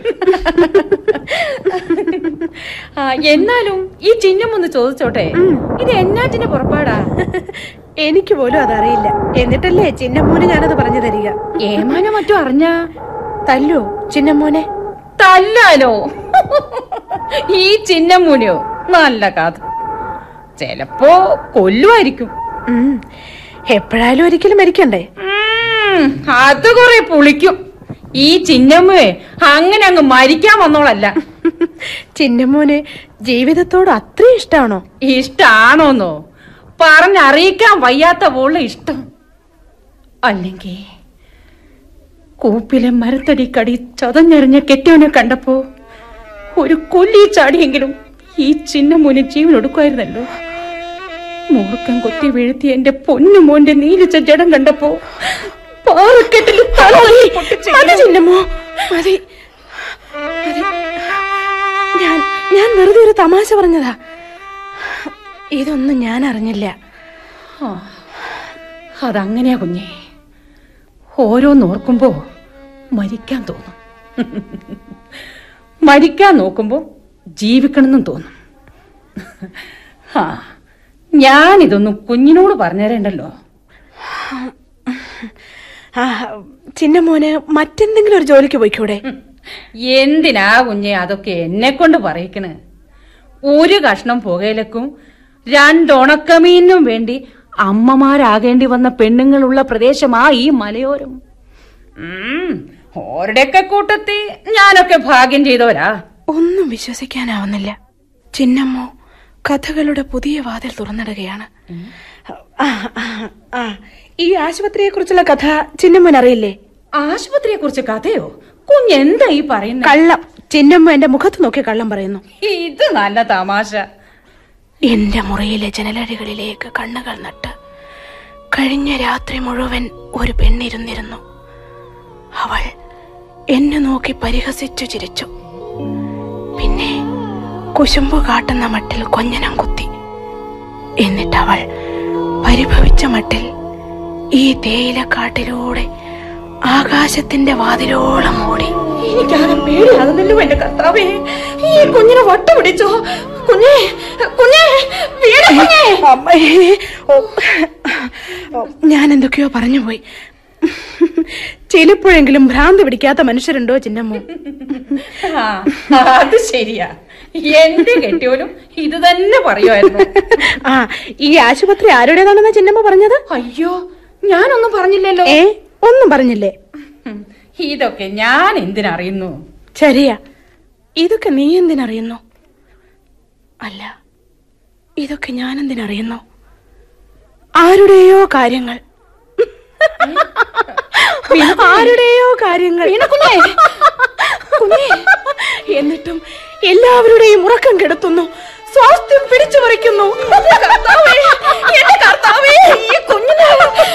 ആ, എന്നാലും ഈ ചിഹ്നം ഒന്ന് ചോദിച്ചോട്ടെ ഇത് എന്നാറ്റിന്റെ പുറപ്പാടാ എനിക്ക് പോലും അതറിയില്ല എന്നിട്ടല്ലേ ചിന്നമ്മോന് ഞാനത് പറഞ്ഞു തരിക ഏമാനോ മറ്റോ അറിഞ്ഞ തല്ലോ ചിന്നമ്മോനെ തല്ലാലോ ഈ ചിഹ്നമൂനയോ നല്ല കഥ ചെലപ്പോ കൊല്ലുമായിരിക്കും ഉം. എപ്പോഴായാലും ഒരിക്കലും മരിക്കണ്ടേ ഉം, അത് കുറെ പുളിക്കും ഈ ചിഹ്നമ്മേ അങ്ങനെ അങ്ങ് മരിക്കാൻ വന്നോളല്ല ചിന്നമ്മോന് ജീവിതത്തോട് അത്രയും ഇഷ്ടാണോ ഇഷ്ടാണോന്നോ പറഞ്ഞറിയിക്കാൻ വയ്യാത്ത പോലെ ഇഷ്ടം അല്ലെങ്കിൽ കൂപ്പിലെ മരത്തടിക്കടി ചതഞ്ഞെറിഞ്ഞ കെട്ടിയവനെ കണ്ടപ്പോ ഒരു കൊല്ലി ചാടിയെങ്കിലും ഈ ചിന്ന മുന്നിൽ ജീവൻ ഒടുക്കുമായിരുന്നല്ലോ മൂർക്കം കൊത്തി വീഴ്ത്തി എന്റെ പൊന്നു മോന്റെ നീലിച്ച ജഡം കണ്ടപ്പോ പാറക്കെട്ടിൽ തലവലി പൊട്ടിച്ച് മതി ചിന്നമ്മോ മതി മതി. ഞാൻ ഞാൻ വെറുതെ ഒരു തമാശ പറഞ്ഞതാ ഇതൊന്നും ഞാൻ അറിഞ്ഞില്ല ആ, അതങ്ങനെയാ കുഞ്ഞെ ഓരോന്നോർക്കുമ്പോ മരിക്കാൻ തോന്നും മരിക്കാൻ നോക്കുമ്പോ ജീവിക്കണമെന്നും തോന്നും ആ ഞാനിതൊന്നും കുഞ്ഞിനോട് പറഞ്ഞുതരണ്ടല്ലോ ആ ചിന്നമ്മോന് മറ്റെന്തെങ്കിലും ഒരു ജോലിക്ക് പോയിക്കൂടെ എന്തിനാ കുഞ്ഞെ അതൊക്കെ എന്നെ കൊണ്ട് പറയിക്കണ് ഒരു കഷ്ണം പുകയിലക്കും രണ്ടുണക്കമീനും വേണ്ടി അമ്മമാരാകേണ്ടി വന്ന പെണ്ണുങ്ങളുള്ള പ്രദേശമാ ഈ മലയോരം ഉം, ഓരുടെയൊക്കെ കൂട്ടത്തിൽ ഞാനൊക്കെ ഭാഗ്യം ചെയ്തവരാ ഒന്നും വിശ്വസിക്കാനാവുന്നില്ല ചിന്നമ്മോ കഥകളുടെ പുതിയ വാതിൽ തുറന്നിടുകയാണ് ആ, ആ, ആ. ഈ ആശുപത്രിയെ കുറിച്ചുള്ള കഥ ചിന്നമ്മൻ അറിയില്ലേ ആശുപത്രിയെ കുറിച്ച് കഥയോ കുഞ്ഞെന്താ ഈ പറയുന്നത് കള്ളം ചിന്നമ്മ എന്റെ മുഖത്ത് നോക്കി കള്ളം പറയുന്നു ഇത് നല്ല തമാശ എന്റെ മുറിയിലെ ജനലഴികളിലേക്ക് കണ്ണുകൾ നട്ട് കഴിഞ്ഞ രാത്രി മുഴുവൻ ഒരു പെണ്ണിരുന്നിരുന്നു അവൾ എന്നെ നോക്കി പരിഹസിച്ചു ചിരിച്ചു പിന്നെ കുശുമ്പു കാട്ടുന്ന മട്ടിൽ കൊഞ്ഞനം കുത്തി എന്നിട്ട് അവൾ പരിഭവിച്ച മട്ടിൽ ഈ തേയിലക്കാട്ടിലൂടെ ആകാശത്തിന്റെ വാതിലോളം ഓടി എനിക്കാകെ പേടിയാകുന്നല്ലോ എന്റെ കർത്താവേ ഈ കുഞ്ഞിനെ വട്ട പിടിച്ചോ കുഞ്ഞേ കുഞ്ഞേ വീട് കുഞ്ഞേ അമ്മേ ഓ, ഓ, ഞാൻ എന്തൊക്കെയോ പറഞ്ഞുപോയി ചിലപ്പോഴെങ്കിലും ഭ്രാന്ത് പിടിക്കാത്ത മനുഷ്യരുണ്ടോ ചിന്നമ്മോ ആ, അത് ശരിയാ എന്റെ കെട്ടിയോലും ഇത് തന്നെ പറയുമായിരുന്നു ആ ഈ ആശുപത്രി ആരുടേതാണെന്നാ ചിന്നമ്മ പറഞ്ഞത് അയ്യോ ഞാനൊന്നും പറഞ്ഞില്ലല്ലോ ഏ ഒന്നും പറഞ്ഞില്ലേ ഉം, ഇതൊക്കെ ഞാൻ എന്തിനറിയുന്നു ശരിയാ ഇതൊക്കെ നീ എന്തിനറിയുന്നു അല്ല ഇതൊക്കെ ഞാൻ എന്തിനറിയുന്നു ആരുടെയോ കാര്യങ്ങൾ ആരുടെയോ കാര്യങ്ങൾ കുഞ്ഞേ, എന്നിട്ടും എല്ലാവരുടെയും ഉറക്കം കെടുത്തുന്നു സ്വാസ്ഥ്യം പിടിച്ചു പറിക്കുന്നു കർത്താവേ, എന്റെ കർത്താവേ, അയ്യോ